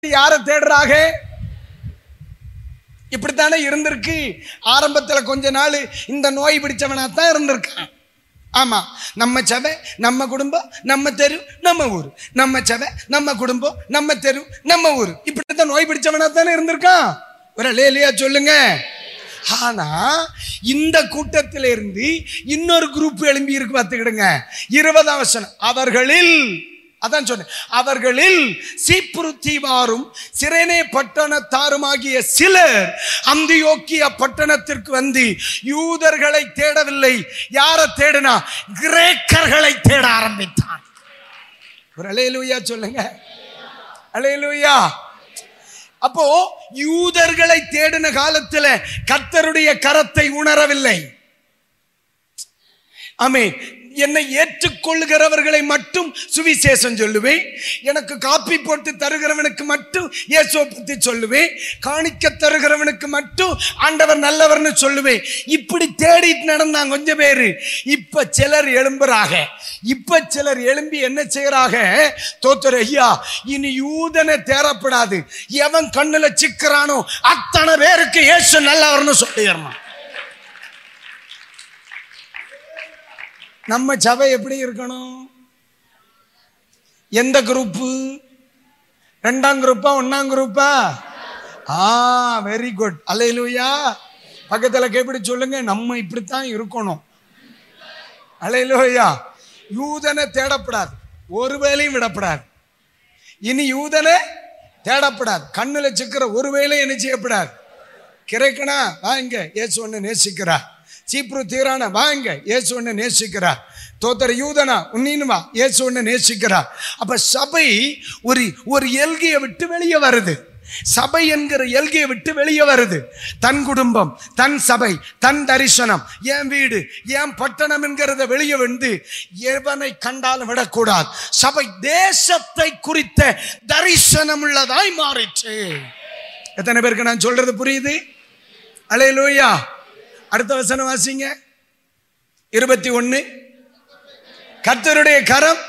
யாரை தேடுறாங்க இப்படித்தானே இருந்திருக்கு ஆரம்பத்துல கொஞ்ச நாள் இந்த நோய் பிடிச்சவனா தான் இருந்திருக்கான் ஆமா நம்ம சபை நம்ம குடும்பம் நம்ம தெரு நம்ம ஊர் நம்ம சபை நம்ம குடும்பம் நம்ம தெரு நம்ம ஊர் இப்படித்தான் நோய் பிடிச்சவனா தானே இருந்திருக்கான் ஒரு லேலியா சொல்லுங்க ஆனா இந்த கூட்டத்தில இருந்து இன்னொரு குரூப் எழும்பி இருக்கு பார்த்துக்கிடுங்க இருபதாம் வசனம் அவர்களில் அதான் சொன்னேன் அவர்களில் சீப்புருத்தீவாரும் சிறைனே பட்டணத்தாருமாகிய சிலர் அந்தியோக்கிய பட்டணத்திற்கு வந்து யூதர்களை தேடவில்லை யாரை தேடினா கிரேக்கர்களை தேட ஆரம்பித்தான் ஒரு அலையலூயா சொல்லுங்க அலையலூயா அப்போ யூதர்களை தேடின காலத்துல கர்த்தருடைய கரத்தை உணரவில்லை ஆமே என்னை ஏற்றுக்கொள்கிறவர்களை மட்டும் சுவிசேஷம் சொல்லுவேன் எனக்கு காப்பி போட்டு தருகிறவனுக்கு மட்டும் இயேசுவை பத்தி சொல்லுவேன் காணிக்க தருகிறவனுக்கு மட்டும் ஆண்டவர் நல்லவர்னு சொல்லுவேன் இப்படி தேடிட்டு நடந்தாங்க கொஞ்சம் பேரு இப்ப சிலர் எழும்புறாங்க இப்ப சிலர் எழும்பி என்ன செய்யறாங்க தோத்தர் ஐயா இனி யூதனை தேரப்படாது எவன் கண்ணுல சிக்கிறானோ அத்தனை பேருக்கு இயேசு நல்லவர்னு சொல்லிடணும் நம்ம சபை எப்படி இருக்கணும் எந்த குரூப்பு ரெண்டாம் குரூப்பா ஒன்னாம் குரூப்பா ஆ வெரி குட் அலையிலுயா பக்கத்துல கேப்பிடி சொல்லுங்க நம்ம இப்படித்தான் இருக்கணும் அலையிலுயா யூதனை தேடப்படாது ஒரு வேலையும் விடப்படாது இனி யூதனை தேடப்படாது கண்ணுல சிக்கிற ஒரு வேலையும் என்ன செய்யப்படாது கிடைக்கணா வாங்க இயேசு ஒன்று நேசிக்கிறா சீப்ரு தீரான வாங்க இயேசு ஒன்று நேசிக்கிறா தோத்தர யூதனா உன்னின்னு வா இயேசு ஒன்று நேசிக்கிறா அப்ப சபை ஒரு ஒரு எல்கையை விட்டு வெளியே வருது சபை என்கிற எல்கையை விட்டு வெளியே வருது தன் குடும்பம் தன் சபை தன் தரிசனம் என் வீடு என் பட்டணம் என்கிறத வெளியே வந்து எவனை கண்டாலும் விடக்கூடாது சபை தேசத்தை குறித்த தரிசனம் உள்ளதாய் மாறிச்சு எத்தனை பேருக்கு நான் சொல்றது புரியுது அலையலூயா அடுத்த வசனம் வாசிங்க இருபத்தி ஒன்னு கர்த்தருடைய கரம்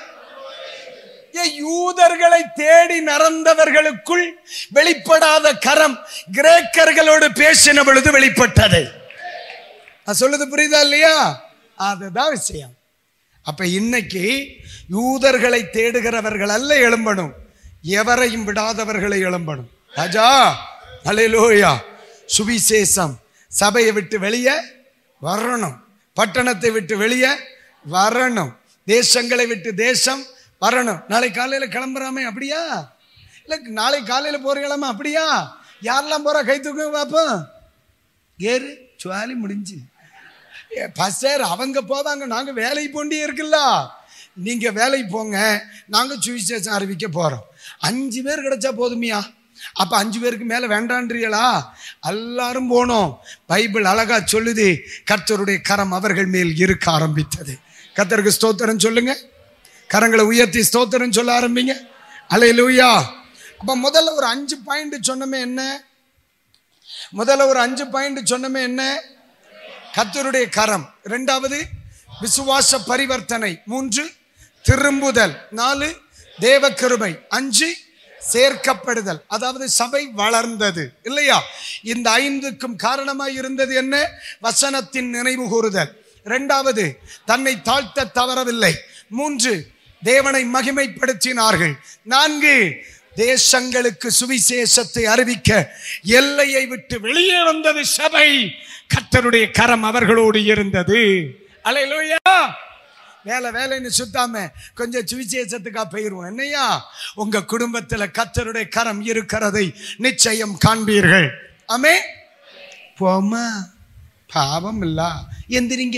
ஏ, யூதர்களை தேடி நடந்தவர்களுக்குள் வெளிப்படாத கரம் கிரேக்கர்களோடு பேசின பொழுது வெளிப்பட்டது நான் சொல்லுது புரியுதா இல்லையா அதுதான் விஷயம் அப்ப இன்னைக்கு யூதர்களை தேடுகிறவர்கள் அல்ல எழும்பணும் எவரையும் விடாதவர்களை எழும்பணும் ராஜா அலையிலோயா சுவிசேஷம் சபையை விட்டு வெளியே வரணும் பட்டணத்தை விட்டு வெளியே வரணும் தேசங்களை விட்டு தேசம் வரணும் நாளை காலையில கிளம்புறாமே அப்படியா இல்ல நாளை காலையில போறீங்களாமா அப்படியா யாரெல்லாம் போறா கை தூக்க பாப்போம் ஏறு சுவாலி முடிஞ்சு பஸ்டர் அவங்க போவாங்க நாங்க வேலை போண்டே இருக்குல்ல நீங்க வேலைக்கு போங்க நாங்க சுவிசேஷம் அறிவிக்க போறோம் அஞ்சு பேர் கிடைச்சா போதுமியா அப்ப அஞ்சு பேருக்கு மேல வேண்டான்றீங்களா எல்லாரும் போனோம் பைபிள் அழகா சொல்லுது கர்த்தருடைய கரம் அவர்கள் மேல் இருக்க ஆரம்பித்தது கர்த்தருக்கு ஸ்தோத்திரம் சொல்லுங்க கரங்களை உயர்த்தி ஸ்தோத்திரம் சொல்ல ஆரம்பிங்க அலையிலூயா அப்ப முதல்ல ஒரு அஞ்சு பாயிண்ட் சொன்னமே என்ன முதல்ல ஒரு அஞ்சு பாயிண்ட் சொன்னமே என்ன கர்த்தருடைய கரம் இரண்டாவது விசுவாச பரிவர்த்தனை மூன்று திரும்புதல் நாலு தேவ கிருபை அஞ்சு சேர்க்கப்படுதல் அதாவது சபை வளர்ந்தது இல்லையா இந்த ஐந்துக்கும் காரணமாய் இருந்தது என்ன வசனத்தின் நினைவு கூறுதல் இரண்டாவது தன்னை தாழ்த்த தவறவில்லை மூன்று தேவனை மகிமைப்படுத்தினார்கள் நான்கு தேசங்களுக்கு சுவிசேஷத்தை அறிவிக்க எல்லையை விட்டு வெளியே வந்தது சபை கர்த்தருடைய கரம் அவர்களோடு இருந்தது அலையிலோயா வேலை வேலைன்னு சுத்தாம கொஞ்சம் சுவிசேஷத்துக்கா போயிருவோம் என்னையா உங்க குடும்பத்துல கர்த்தருடைய கரம் இருக்கிறதை நிச்சயம் காண்பீர்கள் ஆமே போமா பாவம் இல்ல எந்திரிங்க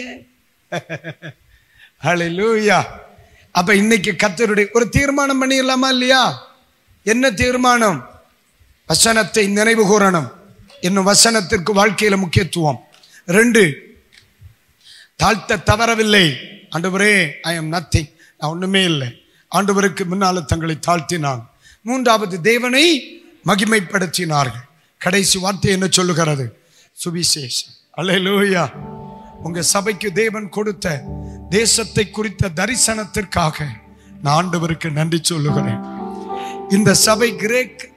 ஹalleluya அப்ப இன்னைக்கு கர்த்தருடைய ஒரு தீர்மானம் பண்ணிடலாமா இல்லையா என்ன தீர்மானம் வசனத்தை நினைவு கூறணும் இன்னும் வசனத்திற்கு வாழ்க்கையில முக்கியத்துவம் ரெண்டு தாழ்த்த தவறவில்லை ஆண்டவரே ஐ எம் நத்திங் நான் ஒண்ணுமே இல்லை ஆண்டவருக்கு முன்னால தங்களை தாழ்த்தினான் மூன்றாவது தேவனை மகிமைப்படுத்தினார்கள் கடைசி வார்த்தை என்ன சொல்லுகிறது சுவிசேஷம் அல்லேலூயா உங்க சபைக்கு தேவன் கொடுத்த தேசத்தை குறித்த தரிசனத்திற்காக நான் ஆண்டவருக்கு நன்றி சொல்லுகிறேன் இந்த சபை கிரேக்